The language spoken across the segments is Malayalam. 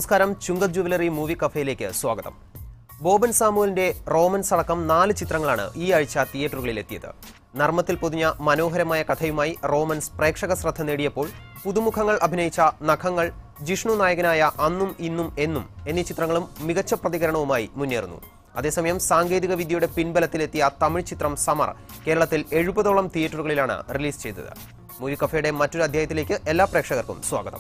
നമസ്കാരം ചുങ്കത് ജുവലറി മൂവി കഫേയിലേക്ക് സ്വാഗതം ബോബൻ സാമുവലിന്റെ റോമൻസ് അടക്കം നാല് ചിത്രങ്ങളാണ് ഈ ആഴ്ച തിയേറ്ററുകളിൽ എത്തിയത് നർമ്മത്തിൽ പൊതിഞ്ഞ മനോഹരമായ കഥയുമായി റോമൻസ് പ്രേക്ഷക ശ്രദ്ധ നേടിയപ്പോൾ പുതുമുഖങ്ങൾ അഭിനയിച്ച നഖങ്ങൾ ജിഷ്ണു നായകനായ അന്നും ഇന്നും എന്നും എന്നീ ചിത്രങ്ങളും മികച്ച പ്രതികരണവുമായി മുന്നേറുന്നു അതേസമയം സാങ്കേതിക വിദ്യയുടെ പിൻബലത്തിലെത്തിയ തമിഴ് ചിത്രം സമർ കേരളത്തിൽ എഴുപതോളം തിയേറ്ററുകളിലാണ് റിലീസ് ചെയ്തത് മൂവി കഫേയുടെ മറ്റൊരു അധ്യായത്തിലേക്ക് എല്ലാ പ്രേക്ഷകർക്കും സ്വാഗതം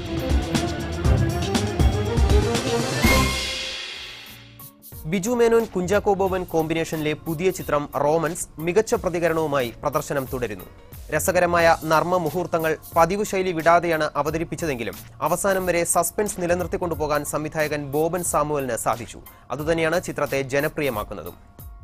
ബിജു മേനോൻ കുഞ്ചാക്കോ ബോബൻ കോമ്പിനേഷനിലെ പുതിയ ചിത്രം റോമൻസ് മികച്ച പ്രതികരണവുമായി പ്രദർശനം തുടരുന്നു രസകരമായ നർമ്മ മുഹൂർത്തങ്ങൾ പതിവ് ശൈലി വിടാതെയാണ് അവതരിപ്പിച്ചതെങ്കിലും അവസാനം വരെ സസ്പെൻസ് നിലനിർത്തിക്കൊണ്ടുപോകാൻ സംവിധായകൻ ബോബൻ സാമുവലിന് സാധിച്ചു അതുതന്നെയാണ് ചിത്രത്തെ ജനപ്രിയമാക്കുന്നതും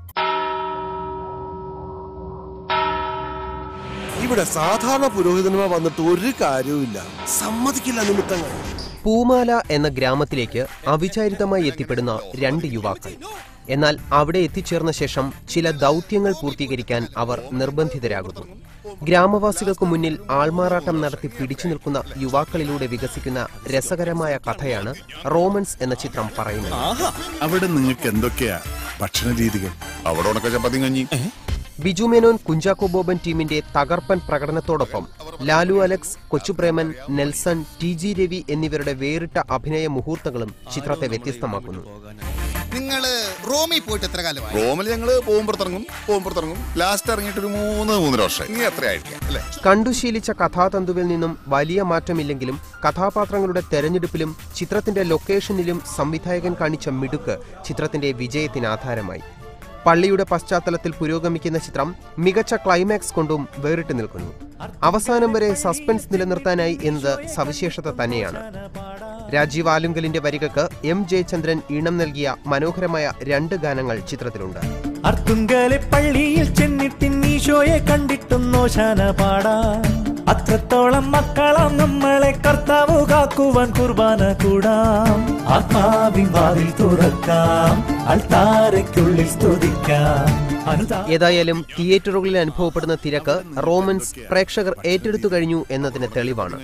ഇവിടെ സാധാരണ പുരോഹിതന്മാർ വന്നിട്ട് ഒരു കാര്യവുമില്ല സമ്മതിക്കില്ല നിമിത്തങ്ങൾ പൂമാല എന്ന ഗ്രാമത്തിലേക്ക് അവിചാരിതമായി എത്തിപ്പെടുന്ന രണ്ട് യുവാക്കൾ എന്നാൽ അവിടെ എത്തിച്ചേർന്ന ശേഷം ചില ദൗത്യങ്ങൾ പൂർത്തീകരിക്കാൻ അവർ നിർബന്ധിതരാകുന്നു ഗ്രാമവാസികൾക്ക് മുന്നിൽ ആൾമാറാട്ടം നടത്തി പിടിച്ചു നിൽക്കുന്ന യുവാക്കളിലൂടെ വികസിക്കുന്ന രസകരമായ കഥയാണ് റോമൻസ് എന്ന ചിത്രം പറയുന്നത് അവിടെ നിങ്ങൾക്ക് എന്തൊക്കെയാ ഭക്ഷണ രീതികൾ അവിടെ ഉണക്ക ചപ്പാത്തി കഞ്ഞി ബിജു മേനോൻ കുഞ്ചാക്കോ ബോബൻ ടീമിന്റെ തകർപ്പൻ പ്രകടനത്തോടൊപ്പം Lalu Alex Kochupreman Nelson T G Ravi എന്നിവരുടെ വേറിട്ട അഭിനയ മുഹൂർത്തങ്ങളും ചിത്രത്തെ വ്യത്യസ്തമാക്കുന്നു നിങ്ങള് റോമിൽ പോയിട്ട് എത്ര കാലമായി റോമിൽ ഞങ്ങള് പോകുമ്പോഴത്തിറങ്ങും പോകുമ്പോഴത്തിറങ്ങും ലാസ്റ്റ് ഇറങ്ങിയിട്ട് ഒരു മൂന്ന് മൂന്നര വർഷം ഇനി എത്രയായിരിക്കാം അല്ലേ കണ്ടുശീലിച്ച കഥാതന്തുവിൽ നിന്നും വലിയ മാറ്റമില്ലെങ്കിലും കഥാപാത്രങ്ങളുടെ തെരഞ്ഞെടുപ്പിലും ചിത്രത്തിന്റെ ലൊക്കേഷനിലും സംവിധായകൻ കാണിച്ച മിടുക്ക് ചിത്രത്തിന്റെ വിജയത്തിന് ആധാരമായി പള്ളിയുടെ പശ്ചാത്തലത്തിൽ പുരോഗമിക്കുന്ന ചിത്രം മികച്ച ക്ലൈമാക്സ് കൊണ്ടും വേറിട്ട് നിൽക്കുന്നു അവസാനം വരെ സസ്പെൻസ് നിലനിർത്താനായി എന്നത് സവിശേഷത തന്നെയാണ് രാജീവ് ആലുങ്കലിന്റെ വരികൾക്ക് എം ജയചന്ദ്രൻ ഈണം നൽകിയ മനോഹരമായ രണ്ട് ഗാനങ്ങൾ ചിത്രത്തിലുണ്ട് അർത്തുങ്കലെ പള്ളിയിൽ ചെന്നിട്ട് ഈശോയെ കണ്ടിട്ടും നോശാന പാടാം അത്രത്തോളം മക്കളാം നമ്മളെ കർത്താവ് കാക്കുവാൻ കുർബാന കൂടാം ആത്മാവിൻ വാതിൽ തുറക്കാം അൾത്താരയ്ക്കുള്ളിൽ സ്തുതിക്കാം അനുതാ ഏതായാലും തിയേറ്ററുകളിൽ അനുഭവപ്പെടുന്ന തിരക്ക് റോമൻസ് പ്രേക്ഷകർ ഏറ്റെടുത്തു കഴിഞ്ഞു എന്നതിന് തെളിവാണ്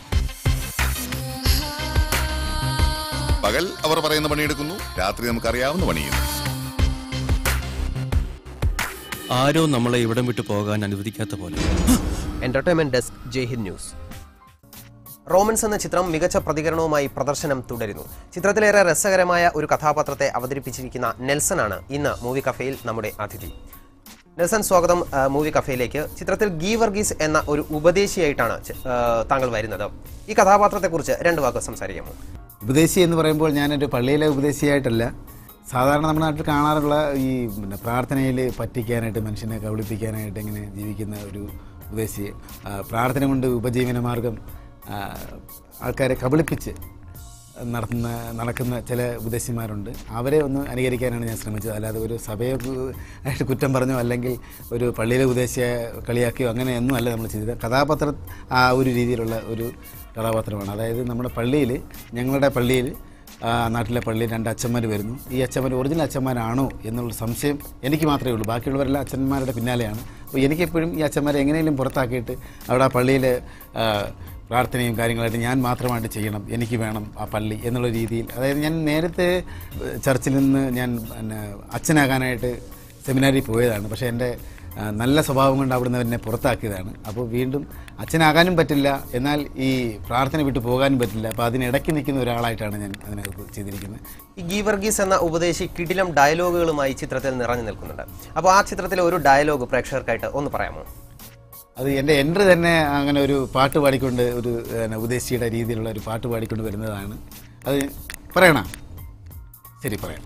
പകൽ അവർ പറയുന്ന പണിയെടുക്കുന്നു രാത്രി നമുക്കറിയാവുന്ന പണി ചെയ്യുന്നു ആരോ നമ്മളെ ഇവിടം വിട്ടു പോകാൻ അനുവദിക്കാത്ത പോലെ entertainment desk Jaihind news Romans എന്ന ചിത്രം മികച്ച പ്രതികരണവുമായി പ്രദർശനം തുടരുന്നു ചിത്രത്തിലേറെ രസകരമായ ഒരു കഥാപാത്രത്തെ അവതരിപ്പിച്ചിരിക്കുന്ന നെൽസൺ ഇന്ന് മൂവി കഫേയിൽ നമ്മുടെ അതിഥി നെൽസൺ സ്വാഗതം ആ, മൂവി കഫേയിലേക്ക് ചിത്രത്തിൽ ഗീ വർഗീസ് എന്ന ഒരു ഉപദേശിയായിട്ടാണ് ചി- ആ, താങ്കൾ വരുന്നത് ഈ കഥാപാത്രത്തെക്കുറിച്ച് രണ്ട് വാക്ക് സംസാരിക്കാമോ ഉപദേശി എന്ന് പറയുമ്പോൾ ഞാനൊരു പള്ളിയിലെ ഉപദേശിയായിട്ടല്ല സാധാരണ നമ്മുടെ നാട്ടിൽ കാണാറുള്ള ഈ പിന്നെ പ്രാർത്ഥനയിൽ പറ്റിക്കാനായിട്ട് മനുഷ്യനെ കബളിപ്പിക്കാനായിട്ട് ഇങ്ങനെ ജീവിക്കുന്ന ഒരു ഉപദേശി ആ, പ്രാർത്ഥന കൊണ്ട് ഉപജീവന മാർഗം ആ, ആൾക്കാരെ കബളിപ്പിച്ച് നടത്തുന്ന നടക്കുന്ന ചില ഉപദേശിമാരുണ്ട് അവരെ ഒന്ന് അനുകരിക്കാനാണ് ഞാൻ ശ്രമിച്ചത് അല്ലാതെ ഒരു സഭയെ കു- ആയിട്ട് കുറ്റം പറഞ്ഞോ അല്ലെങ്കിൽ ഒരു പള്ളിയിലെ ഉപദേശിയെ കളിയാക്കിയോ അങ്ങനെയൊന്നും അല്ല നമ്മൾ ചെയ്തത് കഥാപാത്രം ആ ഒരു രീതിയിലുള്ള ഒരു കഥാപാത്രമാണ് അതായത് നമ്മുടെ പള്ളിയിൽ ഞങ്ങളുടെ പള്ളിയിൽ ആ, നാട്ടിലെ പള്ളിയിൽ രണ്ട് അച്ഛന്മാർ വരുന്നു ഈ അച്ഛന്മാർ ഒറിജിനൽ അച്ഛന്മാരാണോ എന്നുള്ള സംശയം എനിക്ക് മാത്രമേ ഉള്ളൂ ബാക്കിയുള്ളവരെല്ലാം അച്ഛന്മാരുടെ പിന്നാലെയാണ് അപ്പോൾ എനിക്കെപ്പോഴും ഈ അച്ഛന്മാരെ എങ്ങനെയെങ്കിലും പുറത്താക്കിയിട്ട് അവിടെ ആ പള്ളിയിൽ ആ, പ്രാർത്ഥനയും കാര്യങ്ങളായിട്ട് ഞാൻ മാത്രമായിട്ട് ചെയ്യണം എനിക്ക് വേണം ആ പള്ളി എന്നുള്ള രീതിയിൽ അതായത് ഞാൻ നേരത്തെ ഏഹ്, ചർച്ചിൽ നിന്ന് ഞാൻ പിന്നെ അച്ഛനാകാനായിട്ട് സെമിനാരിൽ പോയതാണ് പക്ഷേ എൻ്റെ ആ, നല്ല സ്വഭാവം കൊണ്ട് അവിടുന്ന് എന്നെ പുറത്താക്കിയതാണ് അപ്പോൾ വീണ്ടും അച്ഛനാകാനും പറ്റില്ല എന്നാൽ ഈ പ്രാർത്ഥന വിട്ടു പോകാനും പറ്റില്ല അപ്പോൾ അതിനിടയ്ക്ക് നിൽക്കുന്ന ഒരാളായിട്ടാണ് ഞാൻ അതിനകത്ത് ചെയ്തിരിക്കുന്നത് ഈ ഗീ വർഗീസ് എന്ന ഉപദേശി കിടിലം ഡയലോഗുകളുമായി ചിത്രത്തിൽ നിറഞ്ഞു നിൽക്കുന്നുണ്ട് അപ്പോൾ ആ ചിത്രത്തിലെ ഒരു ഡയലോഗ് പ്രേക്ഷകർക്കായിട്ട് ഒന്ന് പറയാമോ അത് എൻ്റെ എൻട്രി തന്നെ അങ്ങനെ ഒരു പാട്ട് പാടിക്കൊണ്ട് ഒരു പിന്നെ, ഉപദേശിയുടെ രീതിയിലുള്ള ഒരു പാട്ട് പാടിക്കൊണ്ട് വരുന്നതാണ് അത് പറയണ ശരി പറയാം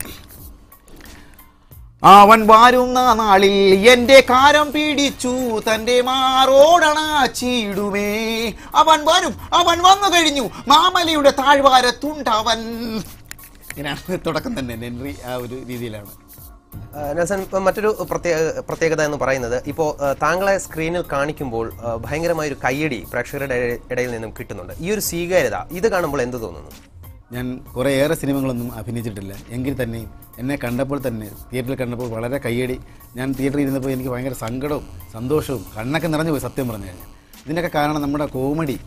അവൻ വരുന്ന നാളിൽ എന്റെ കാരം പിടിച്ചു തന്റെ മാറോടണാച്ചിടുമേ അവൻ വരും അവൻ വന്നു കഴിഞ്ഞു മാമലയുടെ താഴ്വാരത്തുണ്ടവൻ ഇങ്ങനെയാണ് തുടക്കം തന്നെ എൻ്റെ എൻട്രി ആ ഒരു രീതിയിലാണ് ആ, നെൽസൺ ഇപ്പം മറ്റൊരു പ്രത്യേക പ്രത്യേകത എന്ന് പറയുന്നത് ഇപ്പോൾ താങ്കളെ സ്ക്രീനിൽ കാണിക്കുമ്പോൾ ആ, ഭയങ്കരമായ ഒരു കയ്യടി പ്രേക്ഷകരുടെ ഇട- ഇടയിൽ നിന്നും കിട്ടുന്നുണ്ട് ഈ ഒരു സ്വീകാര്യത ഇത് കാണുമ്പോൾ എന്ത് തോന്നുന്നു ഞാൻ കുറേയേറെ സിനിമകളൊന്നും അഭിനയിച്ചിട്ടില്ല എങ്കിൽ തന്നെ എന്നെ കണ്ടപ്പോൾ തന്നെ തിയേറ്ററിൽ കണ്ടപ്പോൾ വളരെ കയ്യടി ഞാൻ തിയേറ്ററിൽ ഇരുന്നപ്പോൾ എനിക്ക് ഭയങ്കര സങ്കടവും സന്തോഷവും കണ്ണൊക്കെ നിറഞ്ഞു പോയി സത്യം പറഞ്ഞു കഴിഞ്ഞാൽ ഇതിനൊക്കെ കാരണം നമ്മുടെ കോമഡി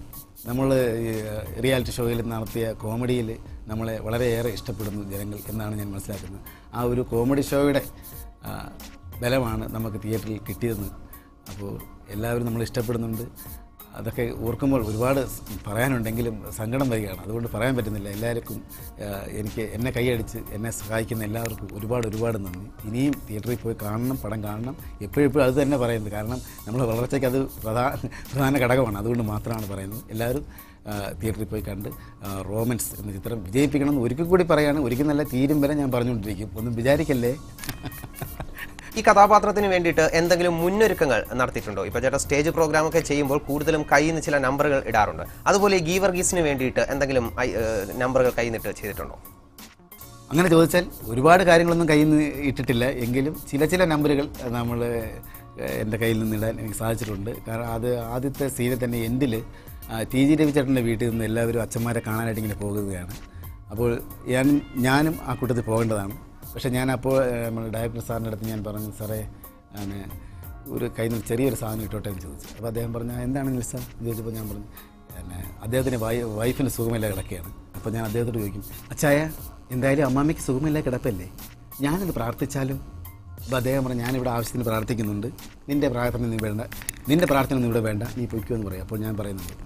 നമ്മൾ റിയാലിറ്റി ഷോയിൽ നടത്തിയ കോമഡിയിൽ നമ്മളെ വളരെയേറെ ഇഷ്ടപ്പെടുന്നു ജനങ്ങൾ എന്നാണ് ഞാൻ മനസ്സിലാക്കുന്നത് ആ ഒരു കോമഡി ഷോയുടെ ആ, ബലമാണ് നമുക്ക് തിയേറ്ററിൽ കിട്ടിയതെന്ന് അപ്പോൾ എല്ലാവരും നമ്മൾ ഇഷ്ടപ്പെടുന്നുണ്ട് അതൊക്കെ ഓർക്കുമ്പോൾ ഒരുപാട് സ് പറയാനുണ്ടെങ്കിലും സങ്കടം വരികയാണ് അതുകൊണ്ട് പറയാൻ പറ്റുന്നില്ല എല്ലാവർക്കും ആ, എനിക്ക് എന്നെ കൈയടിച്ച് എന്നെ സഹായിക്കുന്ന എല്ലാവർക്കും ഒരുപാട് ഒരുപാട് നന്ദി ഇനിയും തിയേറ്ററിൽ പോയി കാണണം പടം കാണണം എപ്പോഴും എപ്പോഴും അത് തന്നെ പറയുന്നത് കാരണം നമ്മുടെ വളർച്ചയ്ക്ക് അത് പ്രധാന പ്രധാന ഘടകമാണ് അതുകൊണ്ട് മാത്രമാണ് പറയുന്നത് എല്ലാവരും ആ, തിയേറ്ററിൽ പോയി കണ്ട് ആ, റോമൻസ് എന്ന ചിത്രം വിജയിപ്പിക്കണം എന്ന് ഒരിക്കൽ കൂടി പറയാണ് ഒരിക്കൽ നല്ല തീരും വരെ ഞാൻ പറഞ്ഞുകൊണ്ടിരിക്കും ഒന്നും വിചാരിക്കല്ലേ ഈ കഥാപാത്രത്തിന് വേണ്ടിയിട്ട് എന്തെങ്കിലും മുന്നൊരുക്കങ്ങൾ നടത്തിയിട്ടുണ്ടോ ഇപ്പൊ ചേട്ടാ സ്റ്റേജ് പ്രോഗ്രാം ഒക്കെ ചെയ്യുമ്പോൾ കൂടുതലും കയ്യിൽ നിന്ന് ചില നമ്പറുകൾ ഇടാറുണ്ട് അതുപോലെ ഈ ഗീവർഗീസിന് വേണ്ടിയിട്ട് എന്തെങ്കിലും ഐ- ഏഹ് നമ്പറുകൾ കയ്യിൽ നിന്നിട്ട് ചെയ്തിട്ടുണ്ടോ അങ്ങനെ ചോദിച്ചാൽ ഒരുപാട് കാര്യങ്ങളൊന്നും കയ്യിൽ നിന്ന് ഇട്ടിട്ടില്ല എങ്കിലും ചില ചില നമ്പറുകൾ നമ്മൾ എൻ്റെ കയ്യിൽ നിന്ന് ഇടാൻ എനിക്ക് സാധിച്ചിട്ടുണ്ട് കാരണം അത് ആദ്യത്തെ സീനിൽ തന്നെ എൻഡിൽ ടി ജി രവിചേട്ടൻ്റെ വീട്ടിൽ നിന്ന് എല്ലാവരും അച്ഛന്മാരെ കാണാനായിട്ട് ഇങ്ങനെ പോകുകയാണ് അപ്പോൾ ഞാൻ ഞാനും ആ കൂട്ടത്തിൽ പോകേണ്ടതാണ് പക്ഷേ ഞാൻ അപ്പോൾ നമ്മുടെ ഡയറക്ടർ സാറിൻ്റെ അടുത്ത് ഞാൻ പറഞ്ഞു സാറേ ഞാൻ ഒരു കയ്യിൽ നിന്ന് ചെറിയൊരു സാധനം ഇട്ടോട്ടെ എന്ന് ചോദിച്ചു അപ്പോൾ അദ്ദേഹം പറഞ്ഞു എന്താണ് നിൽസ എന്ന് ചോദിച്ചപ്പോൾ ഞാൻ പറഞ്ഞു പിന്നെ അദ്ദേഹത്തിന് വൈ വൈഫിന് സുഖമില്ല കിടക്കുകയാണ് അപ്പോൾ ഞാൻ അദ്ദേഹത്തോട് ചോദിക്കും അച്ചായ എന്തായാലും അമ്മാമ്മയ്ക്ക് സുഖമില്ല കിടപ്പല്ലേ ഞാനത് പ്രാർത്ഥിച്ചാലും അപ്പോൾ അദ്ദേഹം പറഞ്ഞു ഞാനിവിടെ ആവശ്യത്തിന് പ്രാർത്ഥിക്കുന്നുണ്ട് നിൻ്റെ പ്രാർത്ഥന നീ വേണ്ട നിൻ്റെ പ്രാർത്ഥന ഒന്നും ഇവിടെ വേണ്ട നീ പൊയ്ക്കോ എന്ന് പറയും അപ്പോൾ ഞാൻ പറയുന്നുണ്ട്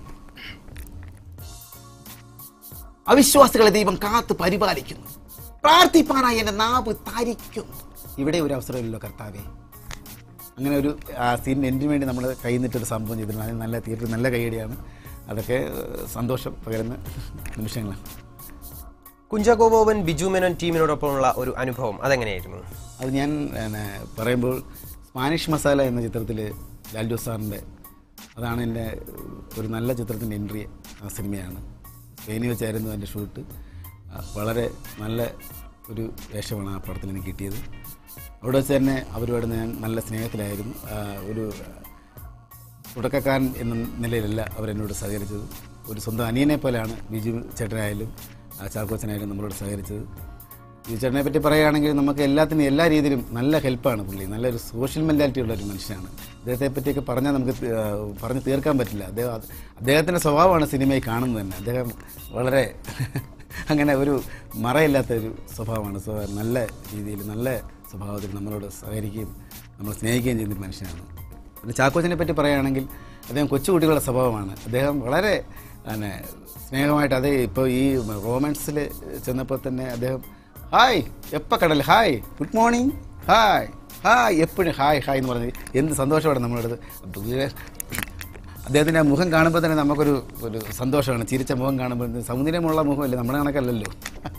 അവിശ്വാസികളെ ദൈവം കാത്ത് പരിപാലിക്കുന്നു പ്രാർത്ഥിപ്പാനായി എൻ്റെ നാവ് താരിക്കുന്നു ഇവിടെ ഒരു അവസരമില്ലല്ലോ കർത്താവേ അങ്ങനെ ഒരു ആ സീനിന് എന്തിനു വേണ്ടി നമ്മൾ കൈ നിട്ടൊരു സംഭവം ചെയ്തിട്ടുണ്ട് അതിന് നല്ല തിയേറ്ററിൽ നല്ല കൈയടിയാണ് അതൊക്കെ ഏഹ്, സന്തോഷം പകരുന്ന നിമിഷങ്ങളാണ് കുഞ്ചാക്കോ ബോബൻ ബിജു മേനോൻ ടീമിനോടൊപ്പമുള്ള ഒരു അനുഭവം അതെങ്ങനെയായിരുന്നു അത് ഞാൻ പിന്നെ, പറയുമ്പോൾ സ്പാനിഷ് മസാല എന്ന ചിത്രത്തിൽ ലാൽജോ സാറിൻ്റെ അതാണ് എൻ്റെ ഒരു നല്ല ചിത്രത്തിൻ്റെ എൻട്രി ആ സിനിമയാണ് സ്പെയിനിൽ വെച്ചായിരുന്നു എൻ്റെ ഷൂട്ട് ആ, വളരെ നല്ല ഒരു വേഷമാണ് ആ പടത്തിൽ എനിക്ക് കിട്ടിയത് അവിടെ വെച്ച് തന്നെ അവരുമായിട്ട് ഞാൻ നല്ല സ്നേഹത്തിലായിരുന്നു ആ, ഒരു തുടക്കക്കാരൻ എന്ന നിലയിലല്ല അവരെന്നോട് സഹകരിച്ചത് ഒരു സ്വന്തം അനിയനെ പോലെയാണ് ബിജു ചേട്ടനായാലും ആ, ചാക്കോച്ചനായാലും നമ്മളോട് സഹകരിച്ചത് ബിജു ചേട്ടനെ പറ്റി പറയുകയാണെങ്കിൽ നമുക്ക് എല്ലാത്തിനും എല്ലാ രീതിയിലും നല്ല ഹെൽപ്പാണ് പുള്ളി നല്ലൊരു സോഷ്യൽ മെൻറ്റാലിറ്റി ഉള്ള ഒരു മനുഷ്യനാണ് അദ്ദേഹത്തെ പറ്റിയൊക്കെ പറഞ്ഞാൽ നമുക്ക് തി- ആ, പറഞ്ഞ് തീർക്കാൻ പറ്റില്ല അദ്ദേഹം അത് അദ്ദേഹത്തിൻ്റെ സ്വഭാവമാണ് സിനിമയിൽ കാണുന്നത് തന്നെ അദ്ദേഹം വളരെ അങ്ങനെ ഒരു മറയില്ലാത്ത ഒരു സ്വഭാവമാണ് സ്വ- നല്ല രീതിയിൽ നല്ല സ്വഭാവത്തിൽ നമ്മളോട് സഹകരിക്കുകയും നമ്മൾ സ്നേഹിക്കുകയും ചെയ്യുന്ന ഒരു മനുഷ്യനാണ് പിന്നെ ചാക്കോച്ചനെ പറ്റി പറയുകയാണെങ്കിൽ അദ്ദേഹം കൊച്ചുകുട്ടികളുടെ സ്വഭാവമാണ് അദ്ദേഹം വളരെ പിന്നെ സ്നേഹമായിട്ട് അതേ ഇപ്പോൾ ഈ റോമാൻസിൽ ചെന്നപ്പോൾ തന്നെ അദ്ദേഹം ഹായ് എപ്പോൾ കടൽ hi good morning hi hi എപ്പോഴും ഹായ് ഹായ് എന്ന് പറഞ്ഞ് എന്ത് സന്തോഷമാണ് നമ്മളടുത്ത് അദ്ദേഹത്തിൻ്റെ ആ മുഖം കാണുമ്പോൾ തന്നെ നമുക്കൊരു ഒരു സന്തോഷമാണ് ചിരിച്ച മുഖം കാണുമ്പോൾ സൗന്ദര്യമുള്ള മുഖമല്ലേ നമ്മുടെ കണക്കല്ലല്ലോ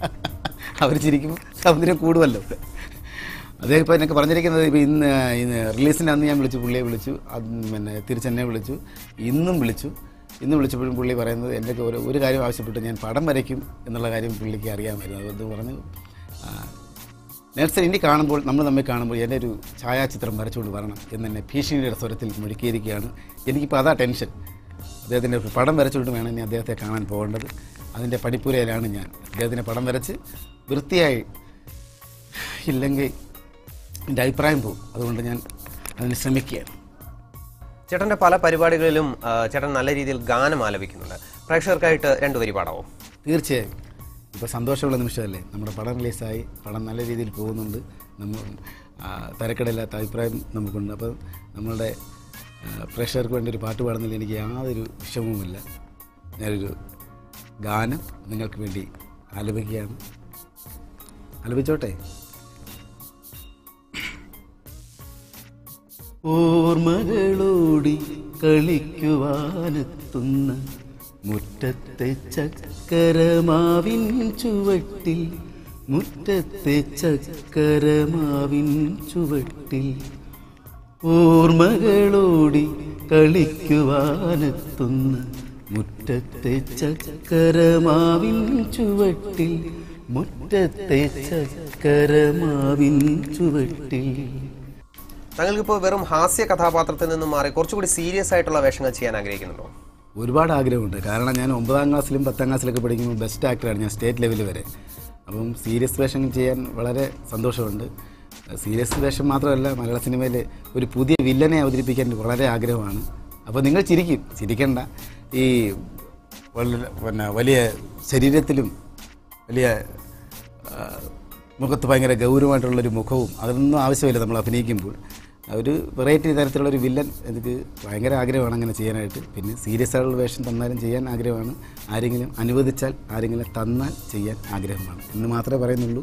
അവർ ചിരിക്കുമ്പോൾ സൗന്ദര്യം കൂടുമല്ലോ അദ്ദേഹം ഇപ്പോൾ എനിക്ക് പറഞ്ഞിരിക്കുന്നത് ഇപ്പോൾ ഇന്ന് ഇന്ന് റിലീസിൻ്റെ അന്ന് ഞാൻ വിളിച്ചു പുള്ളിയെ വിളിച്ചു അത് പിന്നെ തിരിച്ചെന്നെ വിളിച്ചു ഇന്നും വിളിച്ചു ഇന്ന് വിളിച്ചപ്പോഴും പുള്ളി പറയുന്നത് എൻ്റെ ഒരു ഒരു കാര്യം ആവശ്യപ്പെട്ടു ഞാൻ പടം വരയ്ക്കും എന്നുള്ള കാര്യം പുള്ളിക്ക് അറിയാമായിരുന്നു അതുകൊണ്ട് പറഞ്ഞു ആ, നെൽസൺ ഇനി കാണുമ്പോൾ നമ്മൾ തമ്മിൽ കാണുമ്പോൾ എൻ്റെ ഒരു ഛായാചിത്രം വരച്ചുകൊണ്ട് വരണം എന്ന് തന്നെ ഭീഷണിയുടെ സ്വരത്തിൽ മുഴുക്കിയിരിക്കുകയാണ് എനിക്കിപ്പോൾ അതാ ടെൻഷൻ അദ്ദേഹത്തിൻ്റെ ഒരു പടം വരച്ചുകൊണ്ട് വേണം ഇനി അദ്ദേഹത്തെ കാണാൻ പോകേണ്ടത് അതിൻ്റെ പടിപ്പുരയിലാണ് ഞാൻ അദ്ദേഹത്തിൻ്റെ പടം വരച്ച് വൃത്തിയായി ഇല്ലെങ്കിൽ എൻ്റെ അഭിപ്രായം പോകും അതുകൊണ്ട് ഞാൻ അതിന് ശ്രമിക്കുകയാണ് ചേട്ടന്റെ പല പരിപാടികളിലും ആ, ചേട്ടൻ നല്ല രീതിയിൽ ഗാനം ആലപിക്കുന്നുണ്ട് പ്രേക്ഷകർക്കായിട്ട് രണ്ടുപേരി പാടാവോ തീർച്ചയായും ഇപ്പോൾ സന്തോഷമുള്ള നിമിഷമല്ലേ നമ്മുടെ പടം റിലീസായി പടം നല്ല രീതിയിൽ പോകുന്നുണ്ട് നമ്മൾ ആ, തരക്കേടില്ലാത്ത അഭിപ്രായം നമുക്കുണ്ട് അപ്പോൾ നമ്മളുടെ ആ, പ്രേക്ഷകർക്ക് വേണ്ടി ഒരു പാട്ട് പാടുന്നതിൽ എനിക്ക് യാതൊരു വിഷമവുമില്ല ഞാനൊരു ഗാനം നിങ്ങൾക്ക് വേണ്ടി ആലപിക്കുകയാണ് ആലപിച്ചോട്ടെ ഓർമ്മകളോടി കളിക്കുവാനെത്തുന്ന മുറ്റത്തെ ചക്കരമാവിൻ ചുവട്ടിൽ മുറ്റത്തെ ചക്കരമാവിൻ ചുവട്ടിൽ ഓർമ്മകളോടി കളിക്കുവാനെത്തുന്ന മുറ്റത്തെ ചക്കരമാവിൻ ചുവട്ടിൽ മുറ്റത്തെ ചക്കരമാവിൻ ചുവട്ടിൽ താങ്കൾക്കിപ്പോൾ വെറും ഹാസ്യ കഥാപാത്രത്തിൽ നിന്നും മാറി കുറച്ചുകൂടി സീരിയസ് ആയിട്ടുള്ള വേഷങ്ങൾ ചെയ്യാൻ ആഗ്രഹിക്കുന്നുണ്ടോ ഒരുപാട് ആഗ്രഹമുണ്ട് കാരണം ഞാൻ ഒമ്പതാം ക്ലാസ്സിലും പത്താം ക്ലാസ്സിലൊക്കെ പഠിക്കുമ്പോൾ ബെസ്റ്റ് ആക്ടറാണ് ഞാൻ സ്റ്റേറ്റ് ലെവൽ വരെ അപ്പം സീരിയസ് വേഷം ചെയ്യാൻ വളരെ സന്തോഷമുണ്ട് സീരിയസ് വേഷം മാത്രമല്ല മലയാള സിനിമയിൽ ഒരു പുതിയ വില്ലനെ അവതരിപ്പിക്കാൻ എനിക്ക് വളരെ ആഗ്രഹമാണ് അപ്പോൾ നിങ്ങൾ ചിരിക്കും ചിരിക്കണ്ട ഈ വളരെ പിന്നെ വലിയ ശരീരത്തിലും വലിയ ആ, മുഖത്ത് ഭയങ്കര ഗൗരവമായിട്ടുള്ളൊരു മുഖവും അതൊന്നും ആവശ്യമില്ല നമ്മൾ അഭിനയിക്കുമ്പോൾ ഒരു വെറൈറ്റി തരത്തിലുള്ള ഒരു വില്ലൻ എനിക്ക് ഭയങ്കര ആഗ്രഹമാണ് അങ്ങനെ ചെയ്യാനായിട്ട് പിന്നെ സീരിയസ് ആയിട്ടുള്ള വേഷം തന്നാലും ചെയ്യാൻ ആഗ്രഹമാണ് ആരെങ്കിലും അനുവദിച്ചാൽ ആരെങ്കിലും തന്നാൽ ചെയ്യാൻ ആഗ്രഹമാണ് എന്ന് മാത്രമേ പറയുന്നുള്ളൂ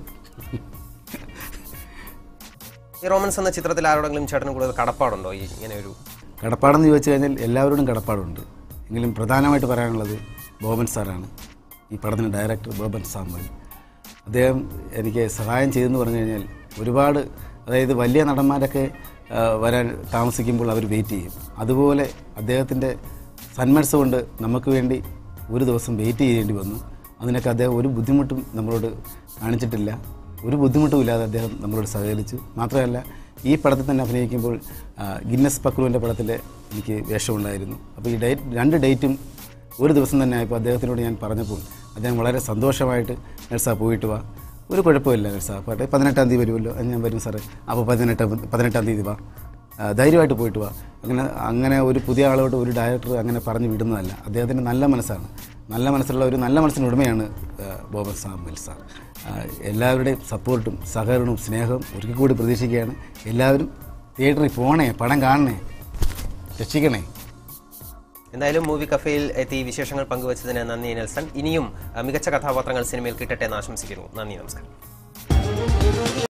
ഈ റോമൻസ് എന്ന ചിത്രത്തിൽ ആരോടെങ്കിലും ചേട്ടന് കൂടുതൽ കടപ്പാടുണ്ടോ ഈ ഇങ്ങനെ ഒരു കടപ്പാടെന്ന് ചോദിച്ചു കഴിഞ്ഞാൽ എല്ലാവരോടും കടപ്പാടുണ്ട് എങ്കിലും പ്രധാനമായിട്ട് പറയാനുള്ളത് ബോബൻ സാറാണ് ഈ പടത്തിൻ്റെ ഡയറക്ടർ ബോബൻ സാമുവൽ അദ്ദേഹം എനിക്ക് സഹായം ചെയ്തെന്ന് പറഞ്ഞു കഴിഞ്ഞാൽ ഒരുപാട് അതായത് വലിയ നടന്മാരൊക്കെ ആ, വരാൻ താമസിക്കുമ്പോൾ അവർ വെയിറ്റ് ചെയ്യും അതുപോലെ അദ്ദേഹത്തിൻ്റെ സന്മനസ് കൊണ്ട് നമുക്ക് വേണ്ടി ഒരു ദിവസം വെയിറ്റ് ചെയ്യേണ്ടി വന്നു അതിനൊക്കെ അദ്ദേഹം ഒരു ബുദ്ധിമുട്ടും നമ്മളോട് കാണിച്ചിട്ടില്ല ഒരു ബുദ്ധിമുട്ടും ഇല്ലാതെ അദ്ദേഹം നമ്മളോട് സഹകരിച്ചു മാത്രമല്ല ഈ പടത്തിൽ തന്നെ അഭിനയിക്കുമ്പോൾ ആ, ഗിന്നസ് പക്രുവിൻ്റെ പടത്തിൽ എനിക്ക് വേഷമുണ്ടായിരുന്നു അപ്പോൾ ഈ ഡേറ്റ് രണ്ട് ഡേറ്റും ഒരു ദിവസം തന്നെ ആയപ്പോൾ അദ്ദേഹത്തിനോട് ഞാൻ പറഞ്ഞപ്പോൾ അദ്ദേഹം വളരെ സന്തോഷമായിട്ട് നഴ്സാ പോയിട്ട് വാ ഒരു കുഴപ്പമില്ല നഴ്സാ പാട്ടെ പതിനെട്ടാം തീയതി വരുമല്ലോ അത് ഞാൻ വരും സാറേ അപ്പോൾ പതിനെട്ടാം പതിനെട്ടാം തീയതി വാ ആ, ധൈര്യമായിട്ട് പോയിട്ട് വാ അങ്ങനെ അങ്ങനെ ഒരു പുതിയ ആളോട് ഒരു ഡയറക്ടർ അങ്ങനെ പറഞ്ഞു വിടുന്നതല്ല അദ്ദേഹത്തിൻ്റെ നല്ല മനസ്സാണ് നല്ല മനസ്സുള്ള ഒരു നല്ല മനസ്സിന് ഉടമയാണ് ആ, ബോബൻ സാമുൽ സാർ ആ, എല്ലാവരുടെയും സപ്പോർട്ടും സഹകരണവും സ്നേഹവും ഒരിക്കൽ കൂടി പ്രതീക്ഷിക്കുകയാണ് എല്ലാവരും തിയേറ്ററിൽ പോണേ പടം കാണണേ രക്ഷിക്കണേ എന്തായാലും മൂവി കഫേയിൽ എത്തി വിശേഷങ്ങൾ പങ്കുവച്ചതിന് നന്ദി നെൽസൺ ഇനിയും അഹ്, മികച്ച കഥാപാത്രങ്ങൾ സിനിമയിൽ കിട്ടട്ടെ എന്ന് ആശംസിക്കുന്നു നന്ദി നമസ്കാരം